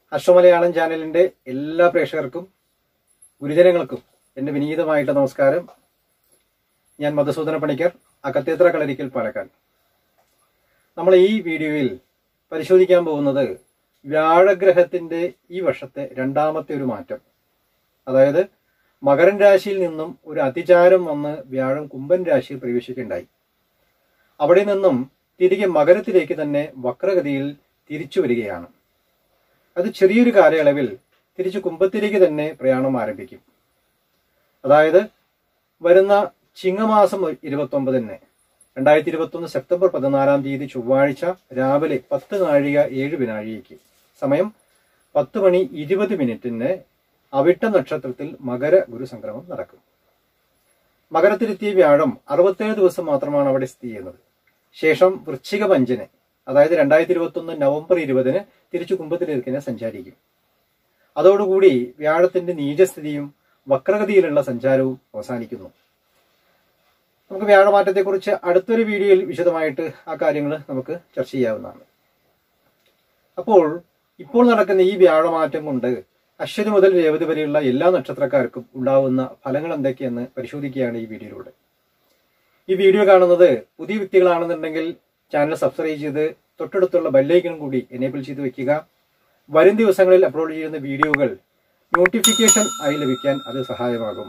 അശ്വമലയാളം ചാനലിന്റെ എല്ലാ പ്രേക്ഷകർക്കും ഗുരുജനങ്ങൾക്കും എന്റെ വിനീതമായിട്ട് നമസ്കാരം ഞാൻ മധുസൂദന പണിക്കർ അക്കത്തേത്ര കളരിക്കൽ പാലക്കാട് നമ്മൾ ഈ വീഡിയോയിൽ പരിശോധിക്കാൻ പോകുന്നത് വ്യാഴഗ്രഹത്തിന്റെ ഈ വർഷത്തെ രണ്ടാമത്തെ ഒരു മാറ്റം അതായത് മകരൻ രാശിയിൽ നിന്നും ഒരു അതിചാരം വന്ന് വ്യാഴം കുംഭൻ രാശിയിൽ പ്രവേശിക്കുകയുണ്ടായി അവിടെ നിന്നും തിരികെ മകരത്തിലേക്ക് തന്നെ വക്രഗതിയിൽ തിരിച്ചു വരികയാണ് അത് ചെറിയൊരു കാലയളവിൽ തിരിച്ചു കുംഭത്തിലേക്ക് തന്നെ പ്രയാണം ആരംഭിക്കും അതായത് വരുന്ന ചിങ്ങമാസം ഇരുപത്തി ഒമ്പതിന് രണ്ടായിരത്തി ഇരുപത്തി ഒന്ന് സെപ്റ്റംബർ പതിനാലാം തീയതി ചൊവ്വാഴ്ച രാവിലെ പത്ത് നാഴിക ഏഴ് വിനാഴികയ്ക്ക് സമയം പത്ത് മണി ഇരുപത് മിനിറ്റിന് അവിട്ട നക്ഷത്രത്തിൽ മകര ഗുരുസംക്രമം നടക്കും മകരത്തിലെത്തിയ വ്യാഴം അറുപത്തേഴ് ദിവസം മാത്രമാണ് അവിടെ സ്ഥിതി ചെയ്യുന്നത് ശേഷം വൃശ്ചിക പഞ്ചിന് അതായത് രണ്ടായിരത്തി ഇരുപത്തി ഒന്ന് നവംബർ ഇരുപതിന് തിരിച്ചു കുംഭത്തിലേക്ക് സഞ്ചാരിക്കും അതോടുകൂടി വ്യാഴത്തിന്റെ നീചസ്ഥിതിയും വക്രഗതിയിലുള്ള സഞ്ചാരവും അവസാനിക്കുന്നു നമുക്ക് വ്യാഴമാറ്റത്തെക്കുറിച്ച് അടുത്തൊരു വീഡിയോയിൽ വിശദമായിട്ട് ആ കാര്യങ്ങൾ നമുക്ക് ചർച്ച ചെയ്യാവുന്നതാണ് അപ്പോൾ ഇപ്പോൾ നടക്കുന്ന ഈ വ്യാഴമാറ്റം കൊണ്ട് അശ്വതി മുതൽ രേവതി വരെയുള്ള എല്ലാ നക്ഷത്രക്കാർക്കും ഉണ്ടാവുന്ന ഫലങ്ങൾ എന്തൊക്കെയെന്ന് പരിശോധിക്കുകയാണ് ഈ വീഡിയോയിലൂടെ ഈ വീഡിയോ കാണുന്നത് പുതിയ വ്യക്തികളാണെന്നുണ്ടെങ്കിൽ ചാനൽ സബ്സ്ക്രൈബ് ചെയ്ത് തൊട്ടടുത്തുള്ള ബെല്ലൈക്കനും കൂടി എനേബിൾ ചെയ്ത് വെക്കുക വരും ദിവസങ്ങളിൽ അപ്ലോഡ് ചെയ്യുന്ന വീഡിയോകൾ നോട്ടിഫിക്കേഷൻ ആയി ലഭിക്കാൻ അത് സഹായമാകും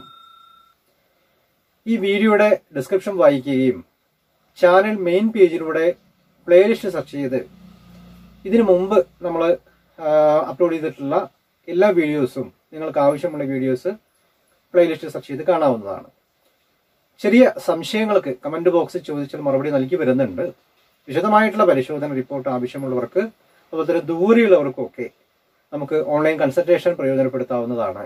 ഈ വീഡിയോയുടെ ഡിസ്ക്രിപ്ഷൻ വായിക്കുകയും ചാനൽ മെയിൻ പേജിലൂടെ പ്ലേലിസ്റ്റ് സെർച്ച് ചെയ്ത് ഇതിനു മുമ്പ് നമ്മൾ അപ്ലോഡ് ചെയ്തിട്ടുള്ള എല്ലാ വീഡിയോസും നിങ്ങൾക്ക് ആവശ്യമുള്ള വീഡിയോസ് പ്ലേലിസ്റ്റ് സെർച്ച് ചെയ്ത് കാണാവുന്നതാണ് ചെറിയ സംശയങ്ങൾക്ക് കമന്റ് ബോക്സിൽ ചോദിച്ചാൽ മറുപടി നൽകി വരുന്നുണ്ട് വിശദമായിട്ടുള്ള പരിശോധന റിപ്പോർട്ട് ആവശ്യമുള്ളവർക്ക് അതുപോലെ തന്നെ ദൂരെയുള്ളവർക്കൊക്കെ നമുക്ക് ഓൺലൈൻ കൺസൾട്ടേഷൻ പ്രയോജനപ്പെടുത്താവുന്നതാണ്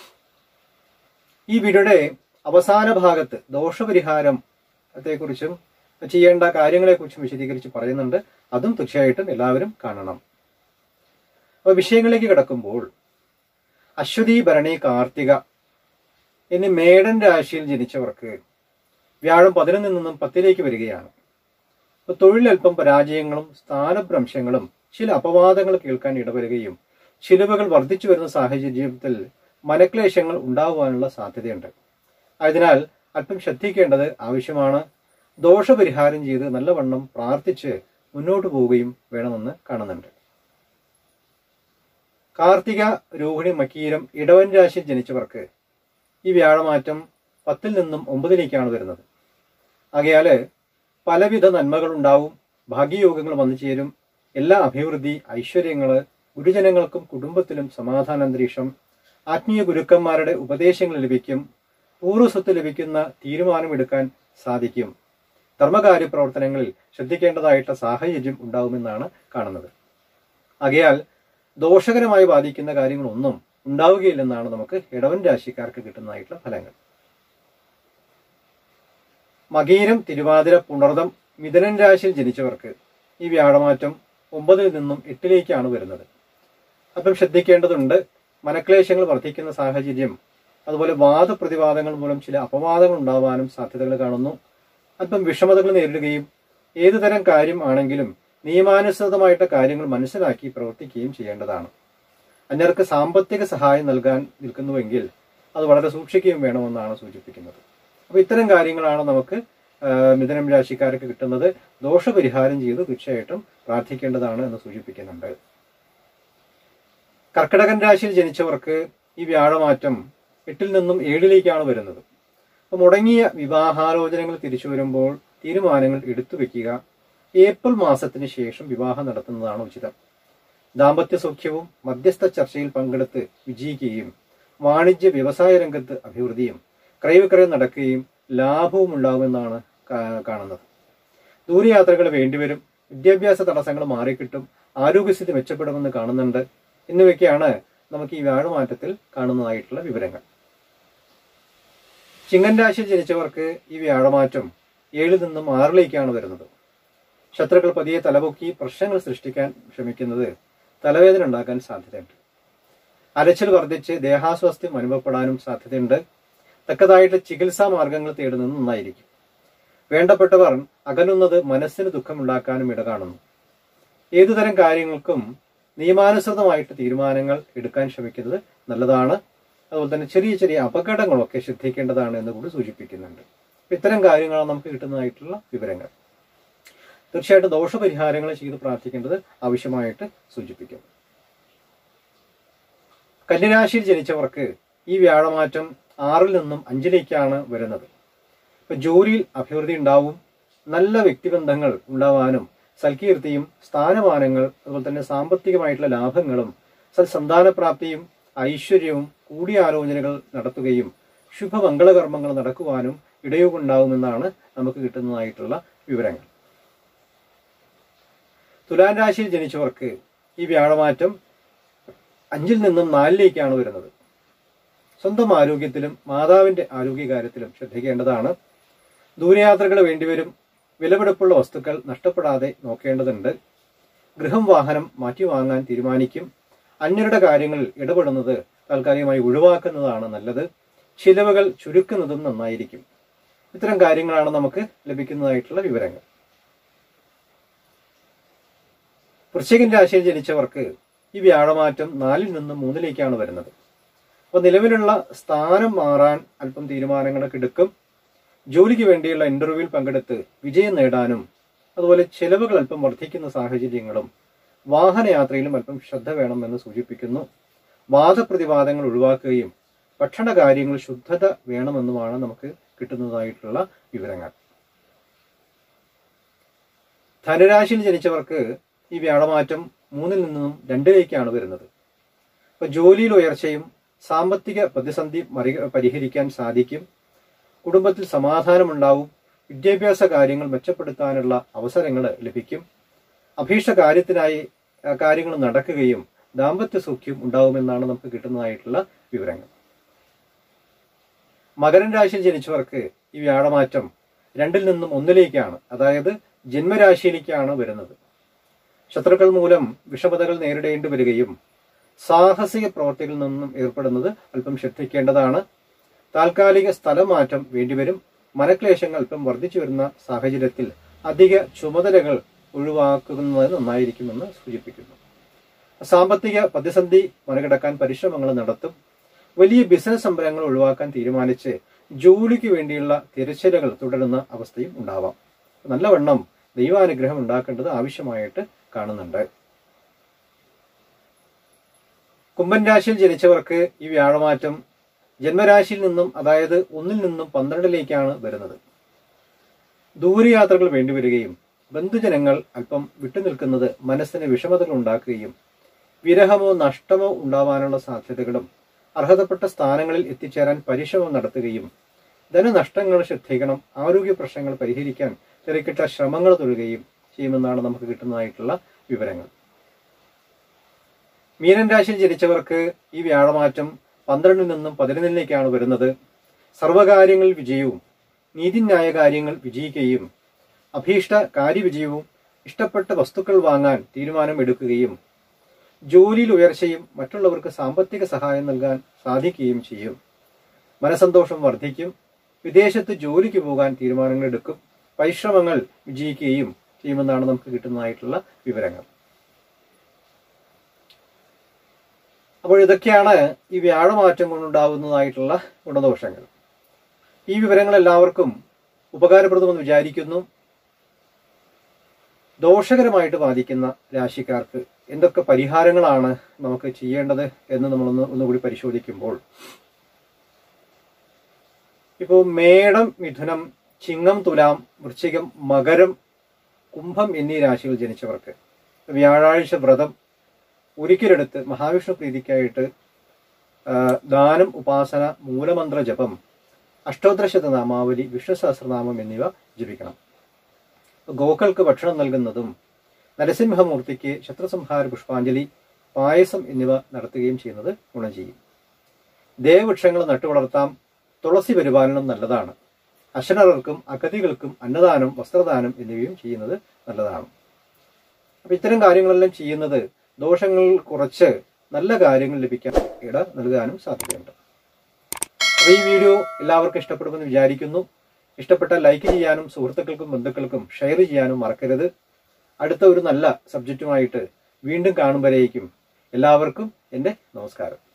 ഈ വീഡിയോയുടെ അവസാന ഭാഗത്ത് ദോഷപരിഹാരം ത്തെക്കുറിച്ചും ചെയ്യേണ്ട കാര്യങ്ങളെക്കുറിച്ചും വിശദീകരിച്ച് പറയുന്നുണ്ട് അതും തീർച്ചയായിട്ടും എല്ലാവരും കാണണം അപ്പൊ വിഷയങ്ങളിലേക്ക് കിടക്കുമ്പോൾ അശ്വതി ഭരണി കാർത്തിക എന്നീ മേടൻ രാശിയിൽ ജനിച്ചവർക്ക് വ്യാഴം പതിനൊന്നിൽ നിന്നും പത്തിലേക്ക് വരികയാണ് അപ്പൊ തൊഴിലൽപ്പം പരാജയങ്ങളും സ്ഥാനഭ്രംശങ്ങളും ചില അപവാദങ്ങൾ കേൾക്കാൻ ഇടവരുകയും ചിലവുകൾ വർദ്ധിച്ചു വരുന്ന സാഹചര്യത്തിൽ മനക്ലേശങ്ങൾ ഉണ്ടാകുവാനുള്ള സാധ്യതയുണ്ട് ആയതിനാൽ അല്പം ശ്രദ്ധിക്കേണ്ടത് ആവശ്യമാണ് ദോഷപരിഹാരം ചെയ്ത് നല്ലവണ്ണം പ്രാർത്ഥിച്ച് മുന്നോട്ട് പോവുകയും വേണമെന്ന് കാണുന്നുണ്ട് കാർത്തിക രോഹിണി മക്കീരം ഇടവൻ രാശിയിൽ ജനിച്ചവർക്ക് ഈ വ്യാഴമാറ്റം പത്തിൽ നിന്നും ഒമ്പതിലേക്കാണ് വരുന്നത് ആകയാല് പലവിധ നന്മകൾ ഉണ്ടാവും ഭാഗ്യയോഗങ്ങൾ വന്നു ചേരും എല്ലാ അഭിവൃദ്ധി ഐശ്വര്യങ്ങള് ഗുരുജനങ്ങൾക്കും കുടുംബത്തിലും സമാധാനാന്തരീക്ഷം ആത്മീയ ഗുരുക്കന്മാരുടെ ഉപദേശങ്ങൾ ലഭിക്കും പൂർവ്വസ്വത്ത് ലഭിക്കുന്ന തീരുമാനമെടുക്കാൻ സാധിക്കും ധർമ്മകാര്യ പ്രവർത്തനങ്ങളിൽ ശ്രദ്ധിക്കേണ്ടതായിട്ട് സാഹചര്യം ഉണ്ടാവുമെന്നാണ് കാണുന്നത് ആകയാൽ ദോഷകരമായി ബാധിക്കുന്ന കാര്യങ്ങളൊന്നും ഉണ്ടാവുകയില്ലെന്നാണ് നമുക്ക് ഇടവൻ രാശിക്കാർക്ക് കിട്ടുന്നതായിട്ടുള്ള ഫലങ്ങൾ മകീരം തിരുവാതിര പുണർദം മിഥുനൻ രാശിയിൽ ജനിച്ചവർക്ക് ഈ വ്യാഴമാറ്റം ഒമ്പതിൽ നിന്നും എട്ടിലേക്കാണ് വരുന്നത് അപ്പം ശ്രദ്ധിക്കേണ്ടതുണ്ട് മനക്ലേശങ്ങൾ വർദ്ധിക്കുന്ന സാഹചര്യം അതുപോലെ വാദപ്രതിവാദങ്ങൾ മൂലം ചില അപവാദങ്ങൾ ഉണ്ടാവാനും സാധ്യതകൾ കാണുന്നു അല്പം വിഷമതകൾ നേരിടുകയും ഏതുതരം കാര്യം ആണെങ്കിലും നിയമാനുസൃതമായിട്ട് കാര്യങ്ങൾ മനസ്സിലാക്കി പ്രവർത്തിക്കുകയും ചെയ്യേണ്ടതാണ് അന്യർക്ക് സാമ്പത്തിക സഹായം നൽകാൻ നിൽക്കുന്നുവെങ്കിൽ അത് വളരെ സൂക്ഷിക്കുകയും വേണമെന്നാണ് സൂചിപ്പിക്കുന്നത് അപ്പൊ ഇത്തരം കാര്യങ്ങളാണ് നമുക്ക് മിഥുനം രാശിക്കാർക്ക് കിട്ടുന്നത് ദോഷപരിഹാരം ചെയ്ത് തീർച്ചയായിട്ടും പ്രാർത്ഥിക്കേണ്ടതാണ് എന്ന് സൂചിപ്പിക്കുന്നുണ്ട് കർക്കിടകൻ രാശിയിൽ ജനിച്ചവർക്ക് ഈ വ്യാഴമാറ്റം എട്ടിൽ നിന്നും ഏഴിലേക്കാണ് വരുന്നത് അപ്പൊ മുടങ്ങിയ വിവാഹാലോചനകൾ തിരിച്ചു വരുമ്പോൾ തീരുമാനങ്ങൾ എടുത്തു വെക്കുക ഏപ്രിൽ മാസത്തിന് ശേഷം വിവാഹം നടത്തുന്നതാണ് ഉചിതം ദാമ്പത്യ സൗഖ്യവും മധ്യസ്ഥ ചർച്ചയിൽ പങ്കെടുത്ത് വിജയിക്കുകയും വാണിജ്യ വ്യവസായ രംഗത്ത് അഭിവൃദ്ധിയും ക്രയവിക്രയം നടക്കുകയും ലാഭവും ഉണ്ടാകുമെന്നാണ് കാണുന്നത് ദൂരയാത്രകൾ വേണ്ടിവരും വിദ്യാഭ്യാസ തടസ്സങ്ങൾ മാറിക്കിട്ടും ആരോഗ്യസ്ഥിതി മെച്ചപ്പെടുമെന്ന് കാണുന്നുണ്ട് എന്നിവയ്ക്കാണ് നമുക്ക് ഈ വ്യാഴമാറ്റത്തിൽ കാണുന്നതായിട്ടുള്ള വിവരങ്ങൾ ചിങ്ങൻ രാശിയിൽ ജനിച്ചവർക്ക് ഈ വ്യാഴമാറ്റം ഏഴിൽ നിന്നും ആറിലേക്കാണ് വരുന്നത് ശത്രുക്കൾ പതിയെ തലപൊക്കി പ്രശ്നങ്ങൾ സൃഷ്ടിക്കാൻ ശ്രമിക്കുന്നത് തലവേദന ഉണ്ടാക്കാൻ സാധ്യതയുണ്ട് അലച്ചിൽ വർദ്ധിച്ച് ദേഹാസ്വാസ്ഥ്യം അനുഭവപ്പെടാനും സാധ്യതയുണ്ട് തക്കതായിട്ട് ചികിത്സാ മാർഗങ്ങൾ തേടുന്നത് നന്നായിരിക്കും വേണ്ടപ്പെട്ടവർ അകലുന്നത് മനസ്സിന് ദുഃഖമുണ്ടാക്കാനും ഇടകാണുന്നു ഏതുതരം കാര്യങ്ങൾക്കും നിയമാനുസൃതമായിട്ട് തീരുമാനങ്ങൾ എടുക്കാൻ ശ്രമിക്കുന്നത് നല്ലതാണ് അതുപോലെ തന്നെ ചെറിയ ചെറിയ അപകടങ്ങളൊക്കെ ശ്രദ്ധിക്കേണ്ടതാണ് എന്ന് കൂടി സൂചിപ്പിക്കുന്നുണ്ട് അപ്പൊ ഇത്തരം കാര്യങ്ങളാണ് നമുക്ക് കിട്ടുന്നതായിട്ടുള്ള വിവരങ്ങൾ തീർച്ചയായിട്ടും ദോഷപരിഹാരങ്ങൾ ചെയ്ത് പ്രാർത്ഥിക്കേണ്ടത് ആവശ്യമായിട്ട് സൂചിപ്പിക്കും കന്യരാശിയിൽ ജനിച്ചവർക്ക് ഈ വ്യാഴമാറ്റം ആറിൽ നിന്നും അഞ്ചിലേക്കാണ് വരുന്നത് ഇപ്പൊ ജോലിയിൽ അഭിവൃദ്ധി ഉണ്ടാവും നല്ല വ്യക്തിബന്ധങ്ങൾ ഉണ്ടാവാനും സൽകീർത്തിയും സ്ഥാനമാനങ്ങൾ അതുപോലെ തന്നെ സാമ്പത്തികമായിട്ടുള്ള ലാഭങ്ങളും സൽസന്താനപ്രാപ്തിയും ഐശ്വര്യവും കൂടിയാലോചനകൾ നടത്തുകയും ശുഭമംഗളകർമ്മങ്ങൾ നടക്കുവാനും ഇടയുണ്ടാവുമെന്നാണ് നമുക്ക് കിട്ടുന്നതായിട്ടുള്ള വിവരങ്ങൾ തുലാൻ രാശിയിൽ ജനിച്ചവർക്ക് ഈ വ്യാഴമാറ്റം അഞ്ചിൽ നിന്നും നാലിലേക്കാണ് വരുന്നത് സ്വന്തം ആരോഗ്യത്തിലും മാതാവിന്റെ ആരോഗ്യകാര്യത്തിലും ശ്രദ്ധിക്കേണ്ടതാണ് ദൂരയാത്രകൾ വേണ്ടിവരും വിലപിടിപ്പുള്ള വസ്തുക്കൾ നഷ്ടപ്പെടാതെ നോക്കേണ്ടതുണ്ട് ഗൃഹം വാഹനം മാറ്റി വാങ്ങാൻ തീരുമാനിക്കും അന്യരുടെ കാര്യങ്ങളിൽ ഇടപെടുന്നത് താൽക്കാലികമായി ഒഴിവാക്കുന്നതാണ് നല്ലത് ചിലവുകൾ ചുരുക്കുന്നതും നന്നായിരിക്കും ഇത്തരം കാര്യങ്ങളാണ് നമുക്ക് ലഭിക്കുന്നതായിട്ടുള്ള വിവരങ്ങൾ വൃശ്ചികൻ രാശിയിൽ ജനിച്ചവർക്ക് ഈ വ്യാഴമാറ്റം നാലിൽ നിന്നും മൂന്നിലേക്കാണ് വരുന്നത് അപ്പോൾ നിലവിലുള്ള സ്ഥാനം മാറാൻ അല്പം തീരുമാനങ്ങളൊക്കെ എടുക്കും ജോലിക്ക് വേണ്ടിയുള്ള ഇന്റർവ്യൂവിൽ പങ്കെടുത്ത് വിജയം നേടാനും അതുപോലെ ചെലവുകൾ അല്പം വർദ്ധിക്കുന്ന സാഹചര്യങ്ങളും വാഹനയാത്രയിലും അല്പം ശ്രദ്ധ വേണമെന്ന് സൂചിപ്പിക്കുന്നു വാദപ്രതിവാദങ്ങൾ ഒഴിവാക്കുകയും ഭക്ഷണ കാര്യങ്ങൾ ശുദ്ധത വേണമെന്നുമാണ് നമുക്ക് കിട്ടുന്നതായിട്ടുള്ള വിവരങ്ങൾ ധനരാശിയിൽ ജനിച്ചവർക്ക് ഈ വ്യാഴമാറ്റം മൂന്നിൽ നിന്നും രണ്ടിലേക്കാണ് വരുന്നത് അപ്പൊ ജോലിയിൽ ഉയർച്ചയും സാമ്പത്തിക പ്രതിസന്ധി മറി പരിഹരിക്കാൻ സാധിക്കും കുടുംബത്തിൽ സമാധാനമുണ്ടാവും വിദ്യാഭ്യാസ കാര്യങ്ങൾ മെച്ചപ്പെടുത്താനുള്ള അവസരങ്ങൾ ലഭിക്കും അഭീഷ്ട കാര്യത്തിനായി ആ, കാര്യങ്ങൾ നടക്കുകയും ദാമ്പത്യ സൗഖ്യം ഉണ്ടാവുമെന്നാണ് നമുക്ക് കിട്ടുന്നതായിട്ടുള്ള വിവരങ്ങൾ മകരൻ രാശിയിൽ ജനിച്ചവർക്ക് ഈ വ്യാഴമാറ്റം രണ്ടിൽ നിന്നും ഒന്നിലേക്കാണ് അതായത് ജന്മരാശിയിലേക്കാണ് വരുന്നത് ശത്രുക്കൾ മൂലം വിഷമതകൾ നേരിടേണ്ടി വരികയും സാഹസിക പ്രവർത്തികളിൽ നിന്നും ഏർപ്പെടുന്നത് അല്പം ശ്രദ്ധിക്കേണ്ടതാണ് താൽക്കാലിക സ്ഥലമാറ്റം വേണ്ടിവരും മനക്ലേശങ്ങൾ അല്പം വർദ്ധിച്ചു വരുന്ന സാഹചര്യത്തിൽ അധിക ചുമതലകൾ ഒഴിവാക്കുന്നത് നന്നായിരിക്കുമെന്ന് സൂചിപ്പിക്കുന്നു സാമ്പത്തിക പ്രതിസന്ധി മറികടക്കാൻ പരിശ്രമങ്ങൾ നടത്തും വലിയ ബിസിനസ് സംരംഭങ്ങൾ ഒഴിവാക്കാൻ തീരുമാനിച്ച് ജോലിക്ക് വേണ്ടിയുള്ള തിരച്ചിലുകൾ തുടരുന്ന അവസ്ഥയും ഉണ്ടാവാം നല്ലവണ്ണം ദൈവാനുഗ്രഹം ഉണ്ടാക്കേണ്ടത് ആവശ്യമായിട്ട് കാണുന്നുണ്ട് കുംഭൻ രാശിയിൽ ജനിച്ചവർക്ക് ഈ വ്യാഴമാറ്റം ജന്മരാശിയിൽ നിന്നും അതായത് ഒന്നിൽ നിന്നും പന്ത്രണ്ടിലേക്കാണ് വരുന്നത് ദൂരയാത്രകൾ വേണ്ടിവരികയും ബന്ധുജനങ്ങൾ അല്പം വിട്ടുനിൽക്കുന്നത് മനസ്സിന് വിഷമതകൾ ഉണ്ടാക്കുകയും വിരഹമോ നഷ്ടമോ ഉണ്ടാവാനുള്ള സാധ്യതകളും അർഹതപ്പെട്ട സ്ഥാനങ്ങളിൽ എത്തിച്ചേരാൻ പരിശ്രമം നടത്തുകയും ധനനഷ്ടങ്ങൾ ശ്രദ്ധിക്കണം ആരോഗ്യ പ്രശ്നങ്ങൾ പരിഹരിക്കാൻ തിരക്കിട്ട ശ്രമങ്ങൾ തുടരുകയും ചെയ്യുമെന്നാണ് നമുക്ക് കിട്ടുന്നതായിട്ടുള്ള വിവരങ്ങൾ മീനൻ രാശിയിൽ ജനിച്ചവർക്ക് ഈ വ്യാഴമാറ്റം പന്ത്രണ്ടിൽ നിന്നും പതിനൊന്നിലേക്കാണ് വരുന്നത് സർവകാര്യങ്ങളിൽ വിജയവും നീതിന്യായ കാര്യങ്ങൾ വിജയിക്കുകയും അഭീഷ്ട കാര്യവിജയവും ഇഷ്ടപ്പെട്ട വസ്തുക്കൾ വാങ്ങാൻ തീരുമാനമെടുക്കുകയും ജോലിയിൽ ഉയർച്ചയും മറ്റുള്ളവർക്ക് സാമ്പത്തിക സഹായം നൽകാൻ സാധിക്കുകയും ചെയ്യും മനസന്തോഷം വർദ്ധിക്കും വിദേശത്ത് ജോലിക്ക് പോകാൻ തീരുമാനങ്ങൾ എടുക്കും പരിശ്രമങ്ങൾ വിജയിക്കുകയും ചെയ്യുമെന്നാണ് നമുക്ക് കിട്ടുന്നതായിട്ടുള്ള വിവരങ്ങൾ അപ്പോൾ ഇതൊക്കെയാണ് ഈ വ്യാഴമാറ്റം കൊണ്ടുണ്ടാകുന്നതായിട്ടുള്ള ഗുണദോഷങ്ങൾ ഈ വിവരങ്ങൾ എല്ലാവർക്കും ഉപകാരപ്രദമെന്ന് വിചാരിക്കുന്നു ദോഷകരമായിട്ട് ബാധിക്കുന്ന രാശിക്കാർക്ക് എന്തൊക്കെ പരിഹാരങ്ങളാണ് നമുക്ക് ചെയ്യേണ്ടത് എന്ന് നമ്മളൊന്ന് ഒന്നുകൂടി പരിശോധിക്കുമ്പോൾ ഇപ്പോൾ മേടം മിഥുനം ചിങ്ങം തുലാം വൃശ്ചികം മകരം കുംഭം എന്നീ രാശികൾ ജനിച്ചവർക്ക് വ്യാഴാഴ്ച വ്രതം ഒരിക്കലെടുത്ത് മഹാവിഷ്ണു പ്രീതിക്കായിട്ട് ആ, ദാനം ഉപാസന മൂലമന്ത്ര ജപം അഷ്ടോത്തരശത നാമാവലി വിഷ്ണു സഹസ്രനാമം എന്നിവ ജപിക്കണം ഗോക്കൾക്ക് ഭക്ഷണം നൽകുന്നതും നരസിംഹമൂർത്തിക്ക് ശത്രുസംഹാര പുഷ്പാഞ്ജലി പായസം എന്നിവ നടത്തുകയും ചെയ്യുന്നത് ഗുണം ചെയ്യും ദേവവൃക്ഷങ്ങൾ നട്ടുവളർത്താം തുളസി പരിപാലനം നല്ലതാണ് അശനർക്കും അഗതികൾക്കും അന്നദാനം വസ്ത്രദാനം എന്നിവയും ചെയ്യുന്നത് നല്ലതാണ് അപ്പൊ ഇത്തരം കാര്യങ്ങളെല്ലാം ചെയ്യുന്നത് ദോഷങ്ങൾ കുറച്ച് നല്ല കാര്യങ്ങൾ ലഭിക്കാൻ ഇട നൽകാനും സാധ്യതയുണ്ട് അപ്പൊ ഈ വീഡിയോ എല്ലാവർക്കും ഇഷ്ടപ്പെടുമെന്ന് വിചാരിക്കുന്നു ഇഷ്ടപ്പെട്ട ലൈക്ക് ചെയ്യാനും സുഹൃത്തുക്കൾക്കും ബന്ധുക്കൾക്കും ഷെയർ ചെയ്യാനും മറക്കരുത് അടുത്ത ഒരു നല്ല സബ്ജക്റ്റുമായിട്ട് വീണ്ടും കാണുമ്പോഴേക്കും എല്ലാവർക്കും എൻ്റെ നമസ്കാരം